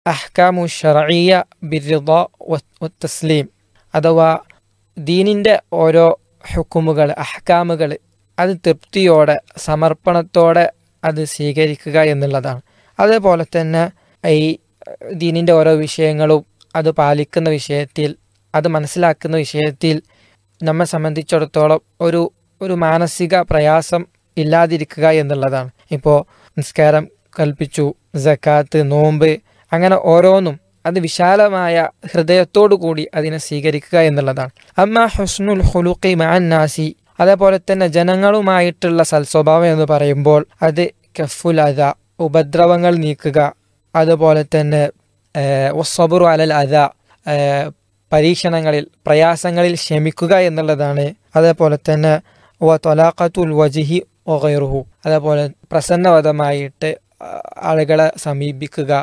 അഹ്കാമു ഷറയ്യ ബിർദ തസ്ലീം അഥവാ ദീനിൻ്റെ ഓരോ ഹുക്കുമുകൾ അഹ്കാമുകൾ അത് തൃപ്തിയോടെ സമർപ്പണത്തോടെ അത് സ്വീകരിക്കുക എന്നുള്ളതാണ് അതേപോലെ തന്നെ ഈ ദീനിൻ്റെ ഓരോ വിഷയങ്ങളും അത് പാലിക്കുന്ന വിഷയത്തിൽ അത് മനസ്സിലാക്കുന്ന വിഷയത്തിൽ നമ്മെ സംബന്ധിച്ചിടത്തോളം ഒരു ഒരു മാനസിക പ്രയാസം ഇല്ലാതിരിക്കുക എന്നുള്ളതാണ് ഇപ്പോൾ നിസ്കാരം കൽപ്പിച്ചു ജക്കാത്ത് നോമ്പ് അങ്ങനെ ഓരോന്നും അത് വിശാലമായ ഹൃദയത്തോടു കൂടി അതിനെ സ്വീകരിക്കുക എന്നുള്ളതാണ് അമ്മ ഹുസ്നുൽ ഹുലുഖി മാനാസി അതേപോലെ തന്നെ ജനങ്ങളുമായിട്ടുള്ള സൽസ്വഭാവം എന്ന് പറയുമ്പോൾ അത് കഫുൽ അത ഉപദ്രവങ്ങൾ നീക്കുക അതുപോലെ തന്നെ ഒസബുറു അലൽ അത പരീക്ഷണങ്ങളിൽ പ്രയാസങ്ങളിൽ ക്ഷമിക്കുക എന്നുള്ളതാണ് അതേപോലെ തന്നെ വ തൊലാഖത്തുൽ വജിഹി ഒഹൈറുഹു അതേപോലെ പ്രസന്നവതമായിട്ട് ആളുകളെ സമീപിക്കുക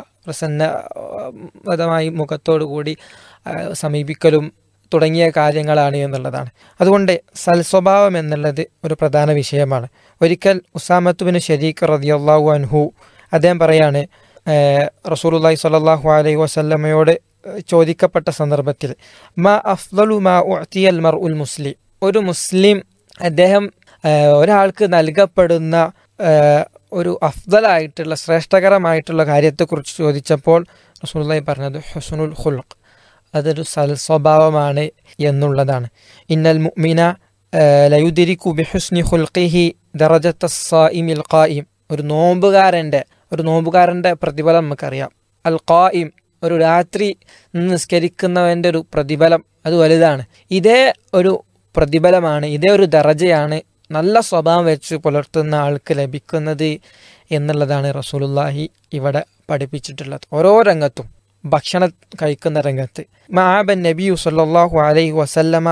പ്രസന്നവതമായി മുഖത്തോടു കൂടി സമീപിക്കലും തുടങ്ങിയ കാര്യങ്ങളാണ് എന്നുള്ളതാണ് അതുകൊണ്ട് സൽസ്വഭാവം എന്നുള്ളത് ഒരു പ്രധാന വിഷയമാണ് ഒരിക്കൽ ഉസാമത്തുബിന് ഷരീഖ് റതിയല്ലാഹു അൻഹു അദ്ദേഹം പറയാണ് റസൂലുല്ലാഹി സ്വല്ലല്ലാഹു അലൈഹി വസല്ലമയോട് ചോദിക്കപ്പെട്ട സന്ദർഭത്തിൽ മാ അഫ്ദലു മാ ഉഅ്തിയൽ മർഉൽ മുസ്ലിം ഒരു മുസ്ലിം അദ്ദേഹം ഒരാൾക്ക് നൽകപ്പെടുന്ന ഒരു അഫ്ദലായിട്ടുള്ള ശ്രേഷ്ഠകരമായിട്ടുള്ള കാര്യത്തെക്കുറിച്ച് ചോദിച്ചപ്പോൾ റസൂലുള്ളാഹി പറഞ്ഞത് ഹുസ്നുൽ ഖുൽഖ് അതൊരു സൽ സ്വഭാവമാണ് എന്നുള്ളതാണ് ഇന്നൽ മുഅ്മിന ലയുദിരിക്കു ബിഹുസ്നി ഖുൽഖിഹി ദറജത്ത സായിമിൽ ഖായിം ഒരു നോമ്പുകാരൻ്റെ ഒരു നോമ്പുകാരൻ്റെ പ്രതിഫലം നമുക്കറിയാം അൽ ഖായിം ഒരു രാത്രി നിസ്കരിക്കുന്നവൻ്റെ ഒരു പ്രതിഫലം അത് വലുതാണ് ഇതേ ഒരു പ്രതിഫലമാണ് ഇതേ ഒരു ദറജയാണ് നല്ല സ്വഭാവം വെച്ച് പുലർത്തുന്ന ആൾക്ക് ലഭിക്കുന്നത് എന്നുള്ളതാണ് റസൂലുല്ലാഹി ഇവിടെ പഠിപ്പിച്ചിട്ടുള്ളത് ഓരോ രംഗത്തും ഭക്ഷണം കഴിക്കുന്ന രംഗത്ത് മാബൻ നബിയു സല്ലാഹു അലൈഹി വസല്ലമ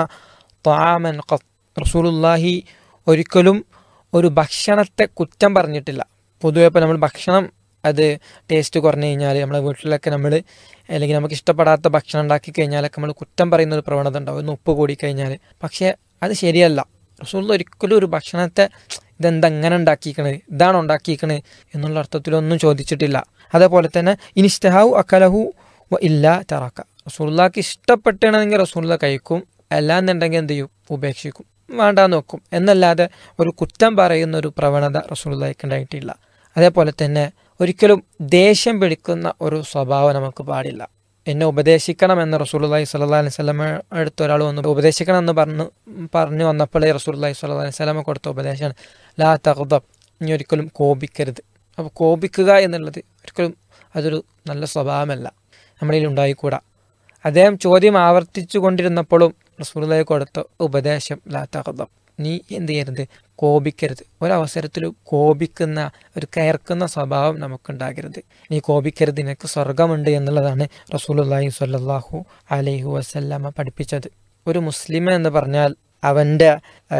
താമൻ റസൂലുല്ലാഹി ഒരിക്കലും ഒരു ഭക്ഷണത്തെ കുറ്റം പറഞ്ഞിട്ടില്ല പൊതുവെ ഇപ്പോൾ നമ്മൾ ഭക്ഷണം അത് ടേസ്റ്റ് കുറഞ്ഞു കഴിഞ്ഞാൽ നമ്മളെ വീട്ടിലൊക്കെ നമ്മൾ അല്ലെങ്കിൽ നമുക്ക് ഇഷ്ടപ്പെടാത്ത ഭക്ഷണം ഉണ്ടാക്കി കഴിഞ്ഞാലൊക്കെ നമ്മൾ കുറ്റം പറയുന്ന ഒരു പ്രവണത ഉണ്ടാവും ഒന്ന് ഉപ്പ് കൂടി കഴിഞ്ഞാൽ പക്ഷേ അത് ശരിയല്ല റസൂൽ ഒരിക്കലും ഒരു ഭക്ഷണത്തെ ഇതെന്താ എങ്ങനെ ഉണ്ടാക്കിക്കണത് ഇതാണ് ഉണ്ടാക്കിക്കണത് എന്നുള്ള അർത്ഥത്തിലൊന്നും ചോദിച്ചിട്ടില്ല അതേപോലെ തന്നെ ഇനിഷ്ടഹാവു അക്കലഹു ഇല്ല തറാക്ക റസൂള്ളാക്ക് ഇഷ്ടപ്പെട്ടാണെങ്കിൽ റസൂള്ള കഴിക്കും അല്ലാന്നുണ്ടെങ്കിൽ എന്ത് ചെയ്യും ഉപേക്ഷിക്കും വേണ്ടാന്ന് വെക്കും എന്നല്ലാതെ ഒരു കുറ്റം പറയുന്ന ഒരു പ്രവണത റസൂള്ളാക്ക് ഉണ്ടായിട്ടില്ല അതേപോലെ തന്നെ ഒരിക്കലും ദേഷ്യം പിടിക്കുന്ന ഒരു സ്വഭാവം നമുക്ക് പാടില്ല എന്നെ ഉപദേശിക്കണം എന്ന് റസൂലുള്ളാഹി സ്വല്ലല്ലാഹി അലൈഹി വസല്ലമ അടുത്ത ഒരാൾ വന്നു ഉപദേശിക്കണം എന്ന് പറഞ്ഞു പറഞ്ഞു വന്നപ്പോഴേ റസൂലുള്ളാഹി സ്വല്ലല്ലാഹി അലൈഹി വസല്ലമ കൊടുത്ത ഉപദേശമാണ് ലാ തഗ്ദബ് ഇനി ഒരിക്കലും കോപിക്കരുത് അപ്പോൾ കോപിക്കുക എന്നുള്ളത് ഒരിക്കലും അതൊരു നല്ല സ്വഭാവമല്ല നമ്മളിൽ ഉണ്ടായിക്കൂടാ അദ്ദേഹം ചോദ്യം ആവർത്തിച്ചു കൊണ്ടിരുന്നപ്പോഴും റസൂലുള്ളാഹി കൊടുത്ത ഉപദേശം ലാ തഗ്ദബ് നീ എന്ത് ചെയ്യരുത് കോപിക്കരുത് ഒരവസരത്തിൽ കോപിക്കുന്ന ഒരു കയർക്കുന്ന സ്വഭാവം നമുക്കുണ്ടാകരുത് നീ കോപിക്കരുത് നിനക്ക് സ്വർഗമുണ്ട് എന്നുള്ളതാണ് റസൂലുള്ളാഹി സ്വല്ലല്ലാഹു അലൈഹി വസല്ലമ പഠിപ്പിച്ചത് ഒരു മുസ്ലിം എന്ന് പറഞ്ഞാൽ അവൻ്റെ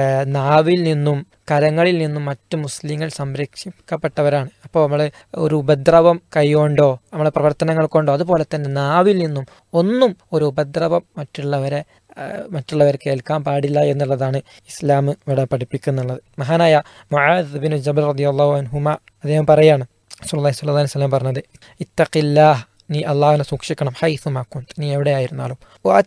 നാവിൽ നിന്നും കരങ്ങളിൽ നിന്നും മറ്റു മുസ്ലിങ്ങൾ സംരക്ഷിക്കപ്പെട്ടവരാണ് അപ്പോൾ നമ്മൾ ഒരു ഉപദ്രവം കൈകൊണ്ടോ നമ്മളെ പ്രവർത്തനങ്ങൾ കൊണ്ടോ അതുപോലെ തന്നെ നാവിൽ നിന്നും ഒന്നും ഒരു ഉപദ്രവം മറ്റുള്ളവരെ മറ്റുള്ളവർ കേൾക്കാൻ പാടില്ല എന്നുള്ളതാണ് ഇസ്ലാം ഇവിടെ പഠിപ്പിക്കുന്നുള്ളത് മഹാനായ മൊഹാദ് ബിൻ ജബർ റളിയല്ലാഹു അൻഹുമ അദ്ദേഹം പറയാണ് സുല്ലാഹി സ്വല്ലല്ലാഹി അലൈഹി വസല്ലം പറഞ്ഞത് ഇത്തഖില്ലാഹ് നീ അള്ളാഹുവിനെ സൂക്ഷിക്കണം ഹൈസുമാക്കും നീ എവിടെയായിരുന്നാലും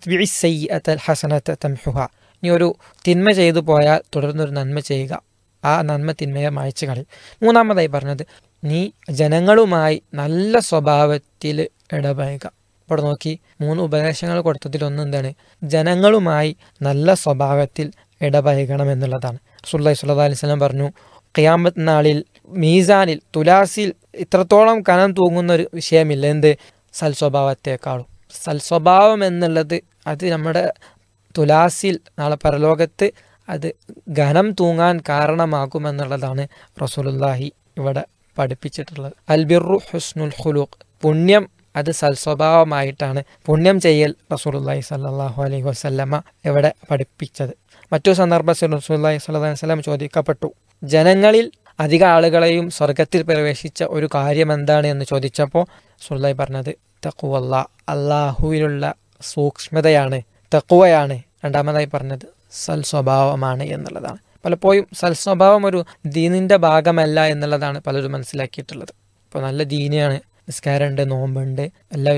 ഹസനത്തെ തംഹുഹ നീ ഒരു തിന്മ ചെയ്തു പോയാൽ തുടർന്നൊരു നന്മ ചെയ്യുക ആ നന്മ തിന്മയെ മായച്ചു കളയും മൂന്നാമതായി പറഞ്ഞത് നീ ജനങ്ങളുമായി നല്ല സ്വഭാവത്തിൽ ഇടപഴകുക ഇവിടെ നോക്കി മൂന്ന് ഉപദേശങ്ങൾ കൊടുത്തതിൽ ഒന്ന് എന്താണ് ജനങ്ങളുമായി നല്ല സ്വഭാവത്തിൽ ഇടപഴകണം എന്നുള്ളതാണ് സുല്ലാഹി സുല്ലാ അലൈഹി സ്വലം പറഞ്ഞു ഖിയാമത്ത് നാളിൽ മീസാനിൽ തുലാസിൽ ഇത്രത്തോളം കനം തൂങ്ങുന്ന ഒരു വിഷയമില്ല എന്ത് സൽസ്വഭാവത്തെക്കാളും സൽസ്വഭാവം എന്നുള്ളത് അത് നമ്മുടെ തുലാസിൽ നാളെ പരലോകത്ത് അത് ഘനം തൂങ്ങാൻ കാരണമാകുമെന്നുള്ളതാണ് റസൂലുല്ലാഹി ഇവിടെ പഠിപ്പിച്ചിട്ടുള്ളത് അൽബിറു ഹുസ്നുൽ ഖുലൂഖ് പുണ്യം അത് സൽസ്വഭാവമായിട്ടാണ് പുണ്യം ചെയ്യൽ റസൂലുല്ലാഹി സല്ലാഹു അലൈഹി വസല്ലമ ഇവിടെ പഠിപ്പിച്ചത് മറ്റു സന്ദർഭത്തിൽ റസൂല്ലാഹി സ്വല്ലല്ലാഹി വസല്ലം ചോദിക്കപ്പെട്ടു ജനങ്ങളിൽ അധിക ആളുകളെയും സ്വർഗത്തിൽ പ്രവേശിച്ച ഒരു കാര്യം എന്താണ് എന്ന് ചോദിച്ചപ്പോൾ സുല്ലായി പറഞ്ഞത് തക്കുവല്ല അള്ളാഹുവിലുള്ള സൂക്ഷ്മതയാണ് തക്കുവയാണ് രണ്ടാമതായി പറഞ്ഞത് സൽ സ്വഭാവമാണ് എന്നുള്ളതാണ് പലപ്പോഴും സൽ സ്വഭാവം ഒരു ദീനിന്റെ ഭാഗമല്ല എന്നുള്ളതാണ് പലരും മനസ്സിലാക്കിയിട്ടുള്ളത് ഇപ്പോൾ നല്ല ദീനിയാണ് നിസ്കാരമുണ്ട് നോമ്പുണ്ട് എല്ലാ